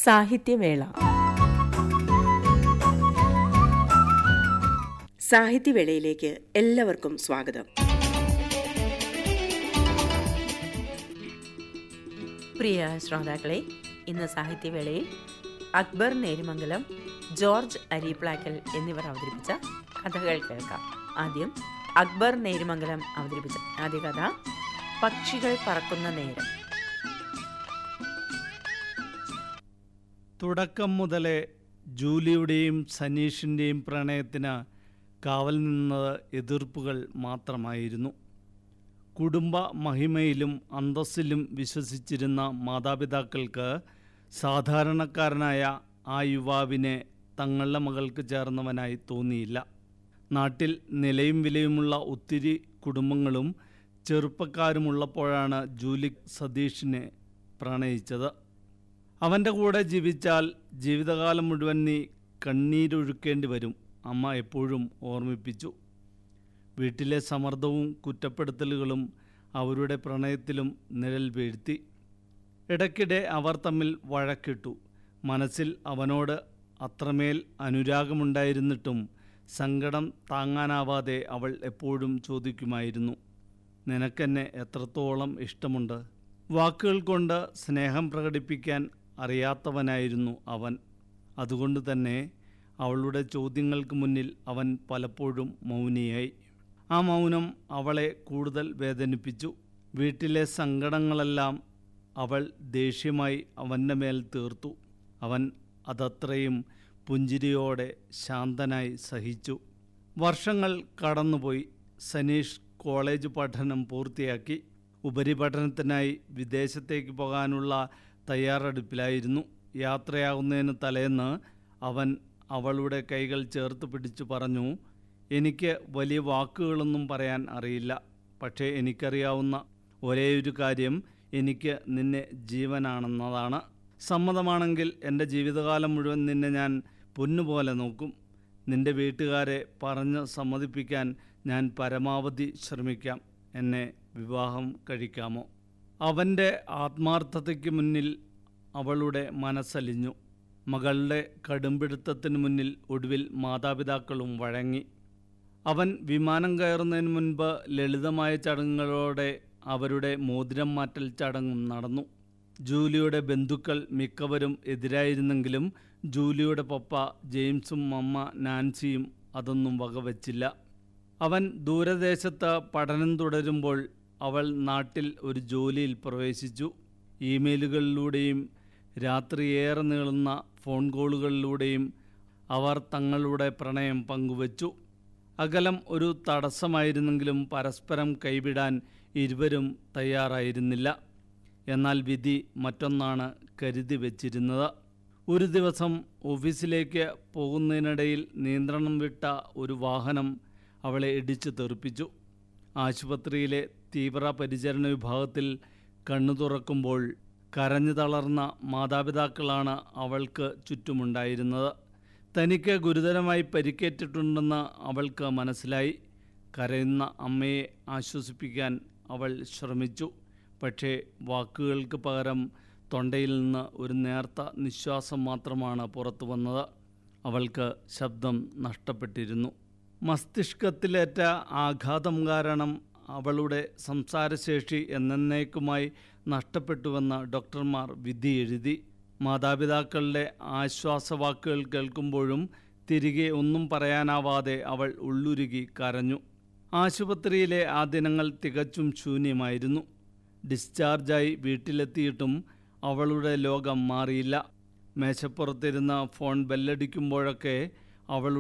സാഹിത്യവേള സാഹിത്യവേളയിലേക്ക് എല്ലാവർക്കും സ്വാഗതം പ്രിയ ശ്രോതാക്കളെ ഇന്ന് സാഹിത്യവേളയിൽ അക്ബർ നേരിമംഗലം ജോർജ് അരീപ്ലാക്കൽ എന്നിവർ അവതരിപ്പിച്ച കഥകൾ കേൾക്കാം ആദ്യം അക്ബർ നേരിമംഗലം അവതരിപ്പിച്ച ആദ്യ കഥ പക്ഷികൾ പറക്കുന്ന നേരം തുടക്കം മുതലേ ജൂലിയുടെയും സനീഷിൻ്റെയും പ്രണയത്തിന് കാവൽ നിന്നത് എതിർപ്പുകൾ മാത്രമായിരുന്നു കുടുംബ മഹിമയിലും അന്തസ്സിലും വിശ്വസിച്ചിരുന്ന മാതാപിതാക്കൾക്ക് സാധാരണക്കാരനായ ആ യുവാവിനെ തങ്ങളുടെ മകൾക്ക് ചേർന്നവനായി തോന്നിയില്ല നാട്ടിൽ നിലയും വിലയുമുള്ള ഒത്തിരി കുടുംബങ്ങളും ചെറുപ്പക്കാരുമുള്ളപ്പോഴാണ് ജൂലി സതീഷിനെ പ്രണയിച്ചത് അവൻ്റെ കൂടെ ജീവിച്ചാൽ ജീവിതകാലം മുഴുവൻ നീ കണ്ണീരൊഴുക്കേണ്ടി വരും അമ്മ എപ്പോഴും ഓർമ്മിപ്പിച്ചു വീട്ടിലെ സമ്മർദ്ദവും കുറ്റപ്പെടുത്തലുകളും അവരുടെ പ്രണയത്തിലും നിഴൽ വീഴ്ത്തി ഇടയ്ക്കിടെ അവർ തമ്മിൽ വഴക്കിട്ടു മനസ്സിൽ അവനോട് അത്രമേൽ അനുരാഗമുണ്ടായിരുന്നിട്ടും സങ്കടം താങ്ങാനാവാതെ അവൾ എപ്പോഴും ചോദിക്കുമായിരുന്നു നിനക്കെന്നെ എത്രത്തോളം ഇഷ്ടമുണ്ട് വാക്കുകൾ കൊണ്ട് സ്നേഹം പ്രകടിപ്പിക്കാൻ അറിയാത്തവനായിരുന്നു അവൻ അതുകൊണ്ട് തന്നെ അവളുടെ ചോദ്യങ്ങൾക്ക് മുന്നിൽ അവൻ പലപ്പോഴും മൗനിയായി ആ മൗനം അവളെ കൂടുതൽ വേദനിപ്പിച്ചു വീട്ടിലെ സങ്കടങ്ങളെല്ലാം അവൾ ദേഷ്യമായി അവൻ്റെ മേൽ തീർത്തു അവൻ അതത്രയും പുഞ്ചിരിയോടെ ശാന്തനായി സഹിച്ചു വർഷങ്ങൾ കടന്നുപോയി സനീഷ് കോളേജ് പഠനം പൂർത്തിയാക്കി ഉപരിപഠനത്തിനായി വിദേശത്തേക്ക് പോകാനുള്ള തയ്യാറെടുപ്പിലായിരുന്നു യാത്രയാകുന്നതിന് തലേന്ന് അവൻ അവളുടെ കൈകൾ ചേർത്ത് പിടിച്ചു പറഞ്ഞു എനിക്ക് വലിയ വാക്കുകളൊന്നും പറയാൻ അറിയില്ല പക്ഷേ എനിക്കറിയാവുന്ന ഒരേ ഒരു കാര്യം എനിക്ക് നിന്നെ ജീവനാണെന്നതാണ് സമ്മതമാണെങ്കിൽ എൻ്റെ ജീവിതകാലം മുഴുവൻ നിന്നെ ഞാൻ പൊന്നുപോലെ നോക്കും നിന്റെ വീട്ടുകാരെ പറഞ്ഞ് സമ്മതിപ്പിക്കാൻ ഞാൻ പരമാവധി ശ്രമിക്കാം എന്നെ വിവാഹം കഴിക്കാമോ അവൻ്റെ ആത്മാർത്ഥതയ്ക്ക് മുന്നിൽ അവളുടെ മനസ്സലിഞ്ഞു മകളുടെ കടുംപിടുത്തത്തിന് മുന്നിൽ ഒടുവിൽ മാതാപിതാക്കളും വഴങ്ങി അവൻ വിമാനം കയറുന്നതിന് മുൻപ് ലളിതമായ ചടങ്ങുകളോടെ അവരുടെ മോതിരം മാറ്റൽ ചടങ്ങും നടന്നു ജൂലിയുടെ ബന്ധുക്കൾ മിക്കവരും എതിരായിരുന്നെങ്കിലും ജൂലിയുടെ പപ്പ ജെയിംസും അമ്മ നാൻസിയും അതൊന്നും വകവച്ചില്ല അവൻ ദൂരദേശത്ത് പഠനം തുടരുമ്പോൾ അവൾ നാട്ടിൽ ഒരു ജോലിയിൽ പ്രവേശിച്ചു ഇമെയിലുകളിലൂടെയും രാത്രിയേറെ നീളുന്ന ഫോൺ കോളുകളിലൂടെയും അവർ തങ്ങളുടെ പ്രണയം പങ്കുവച്ചു അകലം ഒരു തടസ്സമായിരുന്നെങ്കിലും പരസ്പരം കൈവിടാൻ ഇരുവരും തയ്യാറായിരുന്നില്ല എന്നാൽ വിധി മറ്റൊന്നാണ് കരുതി വച്ചിരുന്നത് ഒരു ദിവസം ഓഫീസിലേക്ക് പോകുന്നതിനിടയിൽ നിയന്ത്രണം വിട്ട ഒരു വാഹനം അവളെ ഇടിച്ചു തെറിപ്പിച്ചു ആശുപത്രിയിലെ തീവ്ര പരിചരണ വിഭാഗത്തിൽ കണ്ണു തുറക്കുമ്പോൾ കരഞ്ഞു തളർന്ന മാതാപിതാക്കളാണ് അവൾക്ക് ചുറ്റുമുണ്ടായിരുന്നത് തനിക്ക് ഗുരുതരമായി പരിക്കേറ്റിട്ടുണ്ടെന്ന് അവൾക്ക് മനസ്സിലായി കരയുന്ന അമ്മയെ ആശ്വസിപ്പിക്കാൻ അവൾ ശ്രമിച്ചു പക്ഷേ വാക്കുകൾക്ക് പകരം തൊണ്ടയിൽ നിന്ന് ഒരു നേർത്ത നിശ്വാസം മാത്രമാണ് പുറത്തു വന്നത് അവൾക്ക് ശബ്ദം നഷ്ടപ്പെട്ടിരുന്നു മസ്തിഷ്കത്തിലേറ്റ ആഘാതം കാരണം അവളുടെ സംസാരശേഷി എന്നേക്കുമായി നഷ്ടപ്പെട്ടുവെന്ന് ഡോക്ടർമാർ വിധി എഴുതി മാതാപിതാക്കളുടെ ആശ്വാസവാക്കുകൾ കേൾക്കുമ്പോഴും തിരികെ ഒന്നും പറയാനാവാതെ അവൾ ഉള്ളുരുകി കരഞ്ഞു ആശുപത്രിയിലെ ആ ദിനങ്ങൾ തികച്ചും ശൂന്യമായിരുന്നു ഡിസ്ചാർജായി വീട്ടിലെത്തിയിട്ടും അവളുടെ ലോകം മാറിയില്ല മേശപ്പുറത്തിരുന്ന ഫോൺ ബെല്ലടിക്കുമ്പോഴൊക്കെ അവളുടെ